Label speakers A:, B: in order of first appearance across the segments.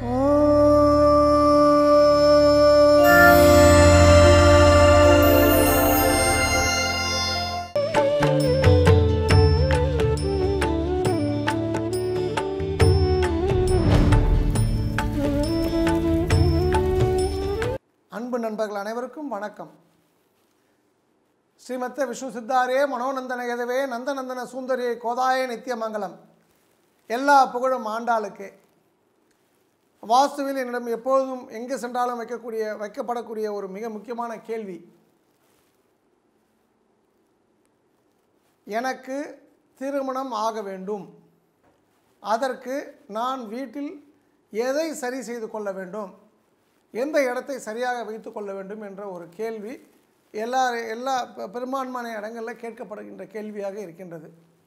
A: அன்பு நண்பர்கள் அனைவருக்கும் வணக்கம் ஸ்ரீமத்த விஷ்ணு சித்தாரே மனோநந்தன எதவே நந்தநந்தன சுந்தரியை கோதாய நித்தியமங்கலம் எல்லா புகழும் ஆண்டாளுக்கு வாஸ்துவில் என்னிடம் எப்பொழுதும் எங்கே சென்றாலும் வைக்கக்கூடிய வைக்கப்படக்கூடிய ஒரு மிக முக்கியமான கேள்வி எனக்கு திருமணம் ஆக வேண்டும் அதற்கு நான் வீட்டில் எதை சரி செய்து கொள்ள வேண்டும் எந்த இடத்தை சரியாக வைத்து கொள்ள வேண்டும் என்ற ஒரு கேள்வி எல்லா எல்லா பெ- பெரும்பான்மையான இடங்களில் கேட்கப்படுகின்ற கேள்வியாக இருக்கின்றது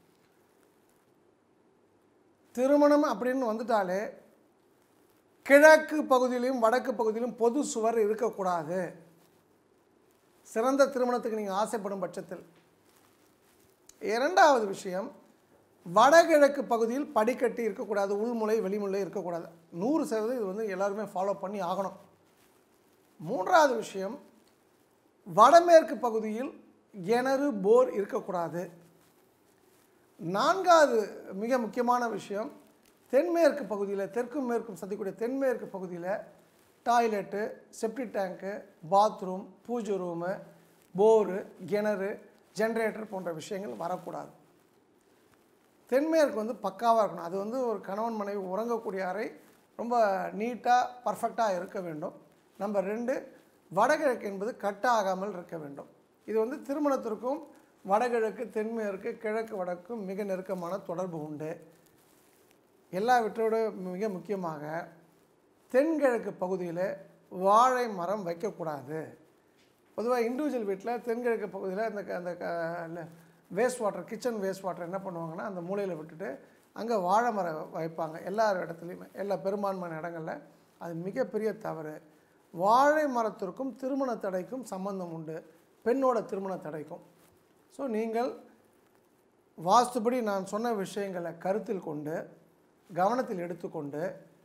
A: திருமணம் அப்படின்னு வந்துட்டாலே கிழக்கு பகுதியிலும் வடக்கு பகுதியிலும் பொது சுவர் இருக்கக்கூடாது சிறந்த திருமணத்துக்கு நீங்கள் ஆசைப்படும் பட்சத்தில் இரண்டாவது விஷயம் வடகிழக்கு பகுதியில் படிக்கட்டு இருக்கக்கூடாது உள்முலை வெளிமுலை இருக்கக்கூடாது நூறு சதவீதம் இது வந்து எல்லாருமே ஃபாலோ பண்ணி ஆகணும் மூன்றாவது விஷயம் வடமேற்கு பகுதியில் கிணறு போர் இருக்கக்கூடாது நான்காவது மிக முக்கியமான விஷயம் தென்மேற்கு பகுதியில் தெற்கும் மேற்கும் சந்திக்கூடிய தென்மேற்கு பகுதியில் toilet septic tank bathroom puja room bore கிணறு ஜென்ரேட்டர் போன்ற விஷயங்கள் வரக்கூடாது தென்மேற்கு வந்து பக்காவாக இருக்கணும் அது வந்து ஒரு கணவன் மனைவி உறங்கக்கூடிய அறை ரொம்ப நீட்டாக பர்ஃபெக்டாக இருக்க வேண்டும் நம்பர் ரெண்டு வடகிழக்கு என்பது கட்டாகாமல் இருக்க வேண்டும் இது வந்து திருமணத்திற்கும் வடகிழக்கு தென்மேற்கு கிழக்கு வடக்கும் மிக நெருக்கமான தொடர்பு உண்டு எல்லாவற்றோட மிக முக்கியமாக தென்கிழக்கு பகுதியில் வாழை மரம் வைக்கக்கூடாது பொதுவாக இண்டிவிஜுவல் வீட்டில் தென்கிழக்கு பகுதியில் அந்த க- அந்த waste water kitchen waste water என்ன பண்ணுவாங்கன்னா அந்த மூலையில் விட்டுட்டு அங்கே வாழை மரம் வைப்பாங்க எல்லா இடத்துலையுமே எல்லா பெரும்பான்மையான இடங்களில் அது மிகப்பெரிய தவறு வாழை மரத்திற்கும் திருமண தடைக்கும் சம்பந்தம் உண்டு பெண்ணோட திருமண தடைக்கும் ஸோ நீங்கள் வாஸ்துபடி நான் சொன்ன விஷயங்களை கருத்தில் கொண்டு கவனத்தில் எடுத்துக்கொண்டு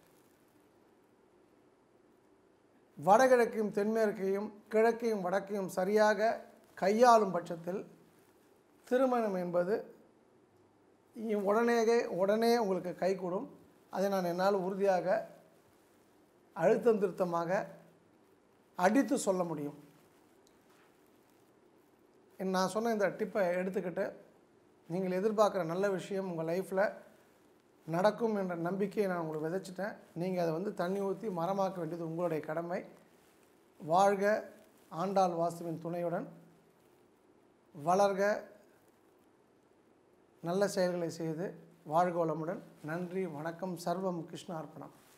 A: வடகிழக்கையும் தென்மேற்கையும் கிழக்கையும் வடக்கையும் சரியாக கையாளும் பட்சத்தில் திருமணம் என்பது இ- உடனே உடனே உங்களுக்கு கைகூடும் அதை நான் என்னால் உறுதியாக அழுத்தம் திருத்தமாக அடித்து சொல்ல முடியும் நான் சொன்ன இந்த டிப்பை எடுத்துக்கிட்டு நீங்கள் எதிர்பார்க்குற நல்ல விஷயம் உங்கள் லைஃப்பில் நடக்கும் என்ற நம்பிக்கையை நான் உங்களுக்கு விதைச்சிட்டேன் நீங்கள் அதை வந்து தண்ணி ஊற்றி மரமாக்க வேண்டியது உங்களுடைய கடமை வாழ்க ஆண்டாள் வாசுவின் துணையுடன் வளர்க நல்ல செயல்களை செய்து வாழ்க வளமுடன் நன்றி வணக்கம் சர்வம் கிருஷ்ண அர்ப்பணம்